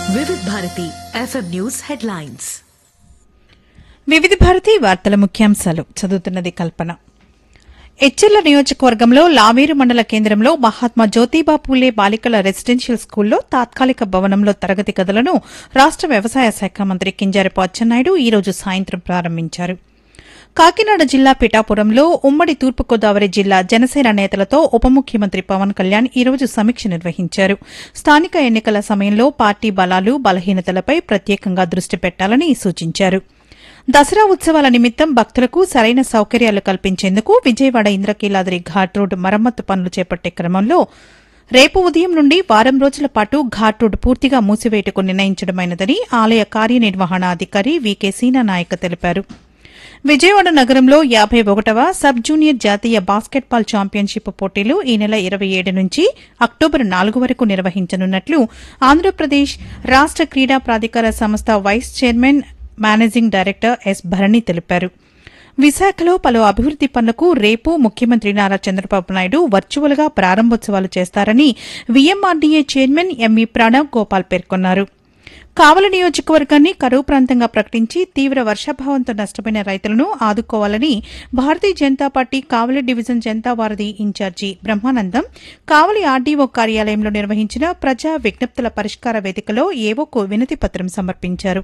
వివిధ Bharati FM news headlines వివిధ భారతి వార్తల ముఖ్యాంశాలు చదువుతున్నది కల్పన ఎచ్చెర్ల నియోజకవర్గంలో లావేరు మండల కేంద్రంలో మహాత్మా జ్యోతిబా పూలే బాలికల రెసిడెన్షియల్ స్కూల్లో తాత్కాలిక భవనంలో తరగతి గదులను రాష్ట వ్యవసాయ శాఖ మంత్రి కింజారపు అచ్చెన్నాయుడు ఈ రోజు సాయంత్రం ప్రారంభించారు కాకినాడ జిల్లా పిఠాపురంలో ఉమ్మడి తూర్పుగోదావరి జిల్లా జనసేన నేతలతో ఉప ముఖ్యమంత్రి పవన్ కళ్యాణ్ ఈ రోజు సమీక్ష నిర్వహించారు స్థానిక ఎన్నికల సమయంలో పార్టీ బలాలు బలహీనతలపై ప్రత్యేకంగా దృష్టి పెట్టాలని సూచించారు దసరా ఉత్సవాల నిమిత్తం భక్తులకు సరైన సౌకర్యాలు కల్పించేందుకు విజయవాడ ఇంద్రకీలాద్రి ఘాట్ రోడ్ మరమ్మతు పనులు చేపట్టే క్రమంలో రేపు ఉదయం నుండి వారం రోజుల పాటు ఘాట్ రోడ్ పూర్తిగా మూసివేయటకు నిర్ణయించడమైనదని ఆలయ కార్యనిర్వహణాధికారి వికే సీనా నాయక్ తెలిపారు విజయవాడ నగరంలో యాభై ఒకటవ సబ్ జూనియర్ జాతీయ బాస్కెట్బాల్ ఛాంపియన్షిప్ పోటీలు ఈ నెల ఇరవై ఏడు నుంచి అక్టోబర్ నాలుగు వరకు నిర్వహించనున్నట్లు ఆంధ్రప్రదేశ్ రాష్ట క్రీడా ప్రాధికార సంస్థ vice chairman managing director S Bharani తెలిపారు విశాఖలో పలు అభివృద్ది పనులకు రేపు ముఖ్యమంత్రి నారా చంద్రబాబు నాయుడు వర్చువల్ గా ప్రారంభోత్సవాలు చేస్తారని VMRDA chairman M E Pranav Gopal పేర్కొన్నారు కావలి నియోజకవర్గాన్ని కరువు ప్రాంతంగా ప్రకటించి తీవ్ర వర్షాభావంతో నష్టపోయిన రైతులను ఆదుకోవాలని భారతీయ జనతా పార్టీ కావలి డివిజన్ జనతా వారధి ఇన్ఛార్జి బ్రహ్మానందం కావలి ఆర్డీఓ కార్యాలయంలో నిర్వహించిన ప్రజా విజ్ఞప్తుల పరిష్కార వేదికలో ఏవోకు వినతి పత్రం సమర్పించారు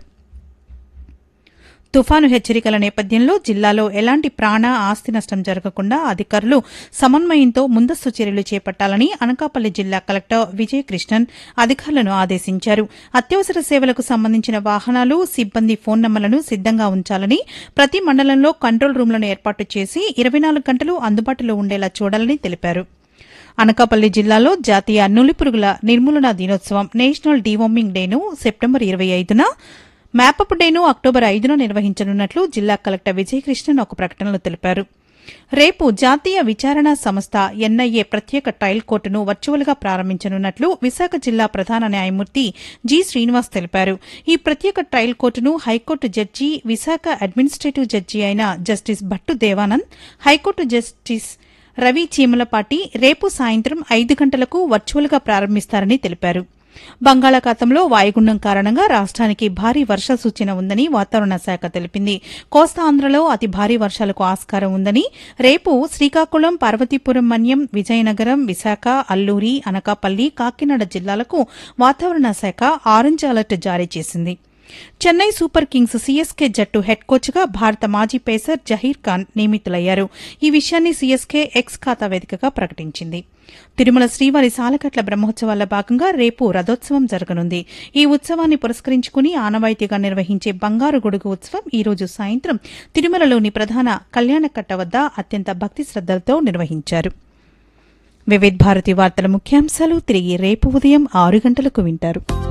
తుఫాను హెచ్చరికల నేపథ్యంలో జిల్లాలో ఎలాంటి ప్రాణ ఆస్తి నష్టం జరగకుండా అధికారులు సమన్వయంతో ముందస్తు చర్యలు చేపట్టాలని అనకాపల్లి జిల్లా కలెక్టర్ విజయ కృష్ణన్ అధికారులను ఆదేశించారు అత్యవసర సేవలకు సంబంధించిన వాహనాలు సిబ్బంది ఫోన్ నంబర్లను సిద్దంగా ఉంచాలని ప్రతి మండలంలో కంట్రోల్ రూమ్లను ఏర్పాటు చేసి ఇరవై నాలుగు గంటలు అందుబాటులో ఉండేలా చూడాలని తెలిపారు అనకాపల్లి జిల్లాలో జాతీయ నులిపురుగుల నిర్మూలన దినోత్సవం నేషనల్ డీవార్మింగ్ డేను సెప్టెంబర్ ఇరవై ఐదున మ్యాపప్ డేను అక్టోబర్ ఐదున నిర్వహించనున్నట్లు జిల్లా కలెక్టర్ విజయకృష్ణన్ ఒక ప్రకటనలో తెలిపారు రేపు జాతీయ విచారణ సంస్థ ఎన్ఐఏ ప్రత్యేక ట్రయల్ కోర్టును వర్చువల్ గా ప్రారంభించనున్నట్లు విశాఖ జిల్లా ప్రధాన న్యాయమూర్తి జి శ్రీనివాస్ తెలిపారు ఈ ప్రత్యేక ట్రయల్ కోర్టును high court judge Visakha administrative judge అయిన justice Bhattu Devanand high court justice Ravi Cheemalapati రేపు సాయంత్రం ఐదు గంటలకు వర్చువల్ గా ప్రారంభిస్తారని తెలిపారు బంగాళాఖాతంలో వాయుగుండం కారణంగా రాష్ట్రానికి భారీ వర్ష సూచన ఉందని వాతావరణ శాఖ తెలిపింది కోస్తాంధ్రలో అతి భారీ వర్షాలకు ఆస్కారం ఉందని రేపు శ్రీకాకుళం పార్వతీపురం మన్యం విజయనగరం విశాఖ అల్లూరి అనకాపల్లి కాకినాడ జిల్లాలకు వాతావరణ శాఖ ఆరెంజ్ అలర్ట్ జారీ చేసింది చెన్నై సూపర్ కింగ్స్ సీఎస్కే జట్టు హెడ్ కోచ్గా భారత మాజీ పేసర్ జహీర్ ఖాన్ నియమితులయ్యారు ఈ విషయాన్ని సీఎస్కే ఎక్స్ ఖాతా వేదికగా ప్రకటించింది తిరుమల శ్రీవారి సాలకట్ల బ్రహ్మోత్సవాల భాగంగా రేపు రథోత్సవం జరగనుంది ఈ ఉత్సవాన్ని పురస్కరించుకుని ఆనవాయితీగా నిర్వహించే బంగారు గొడుగు ఉత్సవం ఈ రోజు సాయంత్రం తిరుమలలోని ప్రధాన కళ్యాణకట్ట వద్ద అత్యంత భక్తి శ్రద్దలతో నిర్వహించారు వివిధ్ భారతి వార్తల ముఖ్యాంశాలు తిరిగి రేపు ఉదయం ఆరు గంటలకు వింటారు